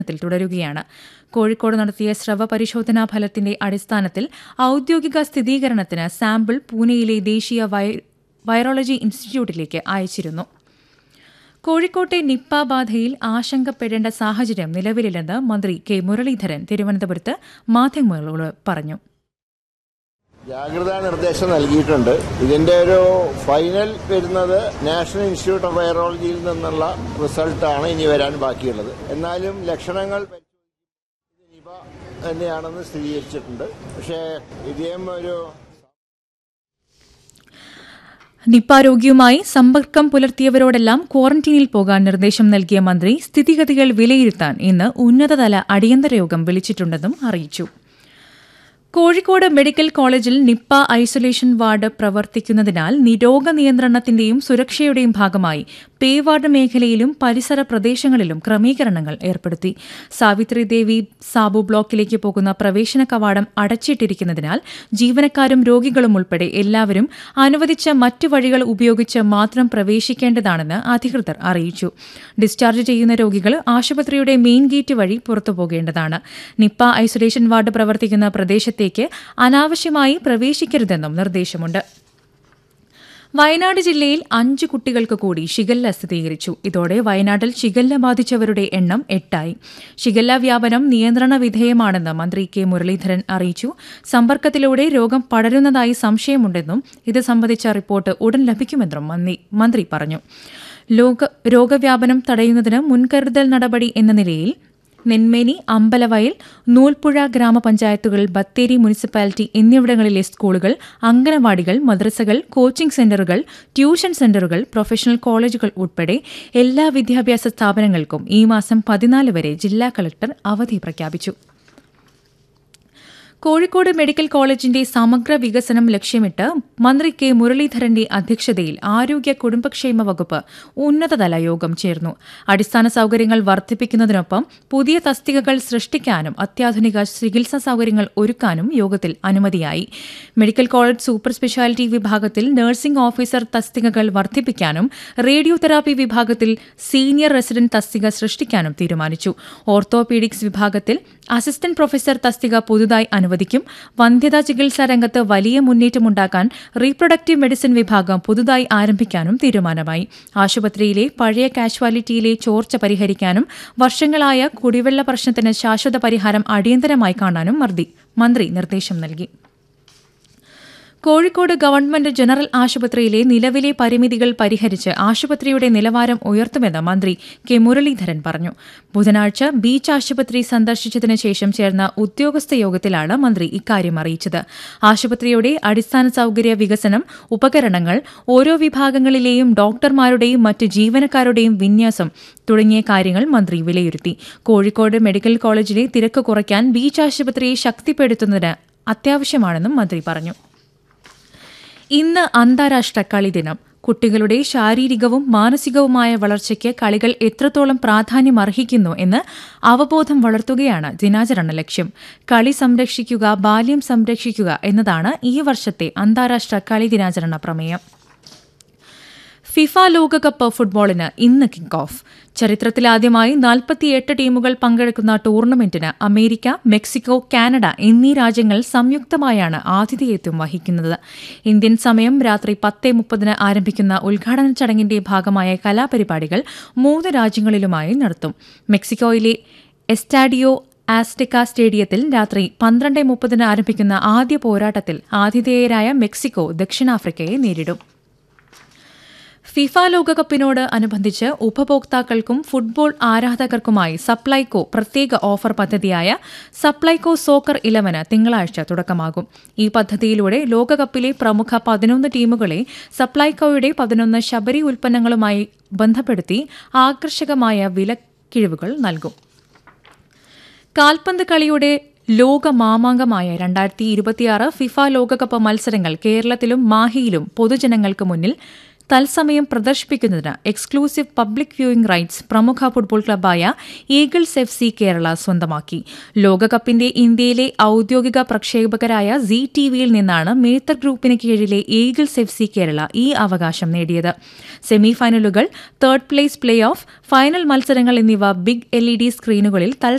ത്തിൽ തുടരുകയാണ് കോഴിക്കോട് നടത്തിയ സ്രവ പരിശോധനാ ഫലത്തിന്റെ അടിസ്ഥാനത്തിൽ ഔദ്യോഗിക സ്ഥിരീകരണത്തിന് സാമ്പിൾ പൂനെയിലെ ദേശീയ വൈ- വൈറോളജി ഇൻസ്റ്റിറ്റ്യൂട്ടിലേക്ക് അയച്ചിരുന്നു കോഴിക്കോട്ടെ നിപ്പ ബാധയിൽ ആശങ്കപ്പെടേണ്ട സാഹചര്യം നിലവിലില്ലെന്ന് മന്ത്രി കെ മുരളീധരൻ തിരുവനന്തപുരത്ത് മാധ്യമങ്ങളോട് പറഞ്ഞു ജാഗ്രതാ നിർദ്ദേശം നൽകിയിട്ടുണ്ട് ഇതിന്റെ ഒരു ഫൈനൽ വരുന്നത് നാഷണൽ ഇൻസ്റ്റിറ്റ്യൂട്ട് ഓഫ് വൈറോളജിയിൽ നിന്നുള്ള റിസൾട്ടാണ് ഇനി വരാൻ ബാക്കിയുള്ളത് എന്നാലും ലക്ഷണങ്ങൾ പരിശോധിക്കുമ്പോൾ ഇത് നിപ തന്നെയാണെന്ന് സ്ഥിരീകരിച്ചിട്ടുണ്ട് പക്ഷേ ഇദ്ദേഹം ഒരു നിപ്പ രോഗിയുമായി സമ്പർക്കം പുലർത്തിയവരോടെല്ലാം ക്വാറന്റീനിൽ പോകാൻ നിർദ്ദേശം നൽകിയ മന്ത്രി സ്ഥിതിഗതികൾ വിലയിരുത്താൻ ഇന്ന് ഉന്നതതല അടിയന്തര യോഗം വിളിച്ചിട്ടുണ്ടെന്നും അറിയിച്ചു കോഴിക്കോട് മെഡിക്കൽ കോളേജിൽ നിപ്പ ഐസൊലേഷൻ വാർഡ് പ്രവർത്തിക്കുന്നതിനാൽ നി- രോഗനിയന്ത്രണത്തിന്റെയും സുരക്ഷയുടെയും ഭാഗമായി പേ വാർഡ് മേഖലയിലും പരിസര പ്രദേശങ്ങളിലും ക്രമീകരണങ്ങൾ ഏർപ്പെടുത്തി സാവിത്രി ദേവി സാബു ബ്ലോക്കിലേക്ക് പോകുന്ന പ്രവേശന കവാടം അടച്ചിട്ടിരിക്കുന്നതിനാൽ ജീവനക്കാരും രോഗികളും ഉൾപ്പെടെ എല്ലാവരും അനുവദിച്ച മറ്റു വഴികൾ ഉപയോഗിച്ച് മാത്രം പ്രവേശിക്കേണ്ടതാണെന്ന് അധികൃതർ അറിയിച്ചു ഡിസ്ചാർജ് ചെയ്യുന്ന രോഗികൾ ആശുപത്രിയുടെ മെയിൻ ഗേറ്റ് വഴി പുറത്തു പോകേണ്ടതാണ് നിപ്പ ഐസൊലേഷൻ വാർഡ് പ്രവർത്തിക്കുന്ന പ്രദേശത്തേക്ക് അനാവശ്യമായി പ്രവേശിക്കരുതെന്നും നിർദ്ദേശമുണ്ട് വയനാട് ജില്ലയിൽ അഞ്ച് കുട്ടികൾക്ക് കൂടി ഷിഗല്ല സ്ഥിരീകരിച്ചു ഇതോടെ വയനാട്ടിൽ ഷിഗല്ല ബാധിച്ചവരുടെ എണ്ണം എട്ടായി ഷിഗല്ല വ്യാപനം നിയന്ത്രണ വിധേയമാണെന്ന് മന്ത്രി കെ മുരളീധരൻ അറിയിച്ചു സമ്പർക്കത്തിലൂടെ രോഗം പടരുന്നതായി സംശയമുണ്ടെന്നും ഇത് സംബന്ധിച്ച റിപ്പോർട്ട് ഉടൻ ലഭിക്കുമെന്നും മന്ത്രി- മന്ത്രി പറഞ്ഞു ലോക രോഗവ്യാപനം തടയുന്നതിന് മുൻകരുതൽ നടപടി എന്ന നിലയിൽ നെന്മേനി അമ്പലവയൽ നൂൽപ്പുഴ ഗ്രാമപഞ്ചായത്തുകൾ ബത്തേരി മുനിസിപ്പാലിറ്റി എന്നിവിടങ്ങളിലെ സ്കൂളുകൾ അംഗനവാടികൾ മദ്രസകൾ കോച്ചിംഗ് സെന്ററുകൾ ട്യൂഷൻ സെന്ററുകൾ പ്രൊഫഷണൽ കോളേജുകൾ ഉൾപ്പെടെ എല്ലാ വിദ്യാഭ്യാസ സ്ഥാപനങ്ങൾക്കും ഈ മാസം പതിനാല് വരെ ജില്ലാ കളക്ടർ അവധി പ്രഖ്യാപിച്ചു കോഴിക്കോട് മെഡിക്കൽ കോളേജിന്റെ സമഗ്ര വികസനം ലക്ഷ്യമിട്ട് മന്ത്രി കെ മുരളീധരന്റെ അധ്യക്ഷതയിൽ ആരോഗ്യ കുടുംബക്ഷേമ വകുപ്പ് ഉന്നതതല യോഗം ചേർന്നു അടിസ്ഥാന സൌകര്യങ്ങൾ വർദ്ധിപ്പിക്കുന്നതിനൊപ്പം പുതിയ തസ്തികകൾ സൃഷ്ടിക്കാനും അത്യാധുനിക ചികിത്സാ സൌകര്യങ്ങൾ ഒരുക്കാനും യോഗത്തിൽ അനുമതിയായി മെഡിക്കൽ കോളേജ് സൂപ്പർ സ്പെഷ്യാലിറ്റി വിഭാഗത്തിൽ നഴ്സിംഗ് ഓഫീസർ തസ്തികകൾ വർദ്ധിപ്പിക്കാനും റേഡിയോ തെറാപ്പി വിഭാഗത്തിൽ സീനിയർ റെസിഡന്റ് തസ്തിക സൃഷ്ടിക്കാനും തീരുമാനിച്ചു ഓർത്തോപീഡിക്സ് വിഭാഗത്തിൽ അസിസ്റ്റന്റ് പ്രൊഫസർ തസ്തിക പുതുതായി അനുവദിക്കും വന്ധ്യതാ ചികിത്സാ രംഗത്ത് വലിയ മുന്നേറ്റമുണ്ടാക്കാൻ റീപ്രൊഡക്റ്റീവ് മെഡിസിൻ വിഭാഗം പുതുതായി ആരംഭിക്കാനും തീരുമാനമായി ആശുപത്രിയിലെ പഴയ കാഷ്വാലിറ്റിയിലെ ചോർച്ച പരിഹരിക്കാനും വർഷങ്ങളായ കുടിവെള്ള പ്രശ്നത്തിന് ശാശ്വത പരിഹാരം അടിയന്തരമായി കാണാനും മർദി- മന്ത്രി നിർദ്ദേശം നൽകി കോഴിക്കോട് ഗവൺമെന്റ് ജനറൽ ആശുപത്രിയിലെ നിലവിലെ പരിമിതികൾ പരിഹരിച്ച് ആശുപത്രിയുടെ നിലവാരം ഉയർത്തുമെന്ന് മന്ത്രി കെ മുരളീധരൻ പറഞ്ഞു ബുധനാഴ്ച ബീച്ച് ആശുപത്രി സന്ദർശിച്ചതിനു ശേഷം ചേർന്ന ഉദ്യോഗസ്ഥ യോഗത്തിലാണ് മന്ത്രി ഇക്കാര്യം അറിയിച്ചത് ആശുപത്രിയുടെ അടിസ്ഥാന സൌകര്യ വികസനം ഉപകരണങ്ങൾ ഓരോ വിഭാഗങ്ങളിലെയും ഡോക്ടർമാരുടെയും മറ്റ് ജീവനക്കാരുടെയും വിന്യാസം തുടങ്ങിയ കാര്യങ്ങൾ മന്ത്രി വിലയിരുത്തി കോഴിക്കോട് മെഡിക്കൽ കോളേജിലെ തിരക്ക് കുറയ്ക്കാൻ ബീച്ച് ആശുപത്രിയെ ശക്തിപ്പെടുത്തുന്നതിന് അത്യാവശ്യമാണെന്നും മന്ത്രി പറഞ്ഞു ഇന്ന് അന്താരാഷ്ട്ര കളിദിനം കുട്ടികളുടെ ശാരീരികവും മാനസികവുമായ വളർച്ചയ്ക്ക് കളികൾ എത്രത്തോളം പ്രാധാന്യം അർഹിക്കുന്നു എന്ന് അവബോധം വളർത്തുകയാണ് ദിനാചരണ ലക്ഷ്യം കളി സംരക്ഷിക്കുക ബാല്യം സംരക്ഷിക്കുക എന്നതാണ് ഈ വർഷത്തെ അന്താരാഷ്ട്ര കളി ദിനാചരണ പ്രമേയം ഫിഫ ലോകകപ്പ് ഫുട്ബോളിന് ഇന്ന് കിക്ക് ഓഫ് ചരിത്രത്തിലാദ്യമായി നാൽപ്പത്തിയെട്ട് ടീമുകൾ പങ്കെടുക്കുന്ന ടൂർണമെന്റിന് അമേരിക്ക മെക്സിക്കോ കാനഡ എന്നീ രാജ്യങ്ങൾ സംയുക്തമായാണ് ആതിഥേയത്വം വഹിക്കുന്നത് ഇന്ത്യൻ സമയം രാത്രി പത്ത് മുപ്പതിന് ആരംഭിക്കുന്ന ഉദ്ഘാടന ചടങ്ങിന്റെ ഭാഗമായ കലാപരിപാടികൾ മൂന്ന് രാജ്യങ്ങളിലുമായി നടത്തും മെക്സിക്കോയിലെ എസ്റ്റാഡിയോ ആസ്റ്റെക്ക സ്റ്റേഡിയത്തിൽ രാത്രി പന്ത്രണ്ട് മുപ്പതിന് ആരംഭിക്കുന്ന ആദ്യ പോരാട്ടത്തിൽ ആതിഥേയരായ മെക്സിക്കോ ദക്ഷിണാഫ്രിക്കയെ നേരിടും ഫിഫ ലോകകപ്പിനോട് അനുബന്ധിച്ച് ഉപഭോക്താക്കൾക്കും ഫുട്ബോൾ ആരാധകർക്കുമായി സപ്ലൈകോ പ്രത്യേക ഓഫർ പദ്ധതിയായ സപ്ലൈകോ സോക്കർ ഇലവന് തിങ്കളാഴ്ച തുടക്കമാകും ഈ പദ്ധതിയിലൂടെ ലോകകപ്പിലെ പ്രമുഖ പതിനൊന്ന് ടീമുകളെ സപ്ലൈകോയുടെ പതിനൊന്ന് ശബരി ഉൽപ്പന്നങ്ങളുമായി ബന്ധപ്പെടുത്തി ആകർഷകമായ വിലക്കിഴിവുകൾ നൽകും കാൽപന്ത് കളിയുടെ ലോക മാമാങ്കമായ രണ്ടായിരത്തി ഇരുപത്തിയാറ് ഫിഫ ലോകകപ്പ് മത്സരങ്ങൾ കേരളത്തിലും മാഹിയിലും പൊതുജനങ്ങൾക്ക് മുന്നിൽ തത്സമയം പ്രദർശിപ്പിക്കുന്നതിന് എക്സ്ക്ലൂസീവ് പബ്ലിക് വ്യൂയിംഗ് റൈറ്റ്സ് പ്രമുഖ ഫുട്ബോൾ ക്ലബ്ബായ ഈഗിൾസ് എഫ് സി കേരള സ്വന്തമാക്കി ലോകകപ്പിന്റെ ഇന്ത്യയിലെ ഔദ്യോഗിക പ്രക്ഷേപകരായ സി ടി വിയിൽ നിന്നാണ് മേത്തർ ഗ്രൂപ്പിന് കീഴിലെ ഈഗിൾസ് എഫ് സി കേരള ഈ അവകാശം നേടിയത് സെമി ഫൈനലുകൾ third place play off final മത്സരങ്ങൾ എന്നിവ ബിഗ് എൽ ഇ ഡി സ്ക്രീനുകളിൽ തത്സമയം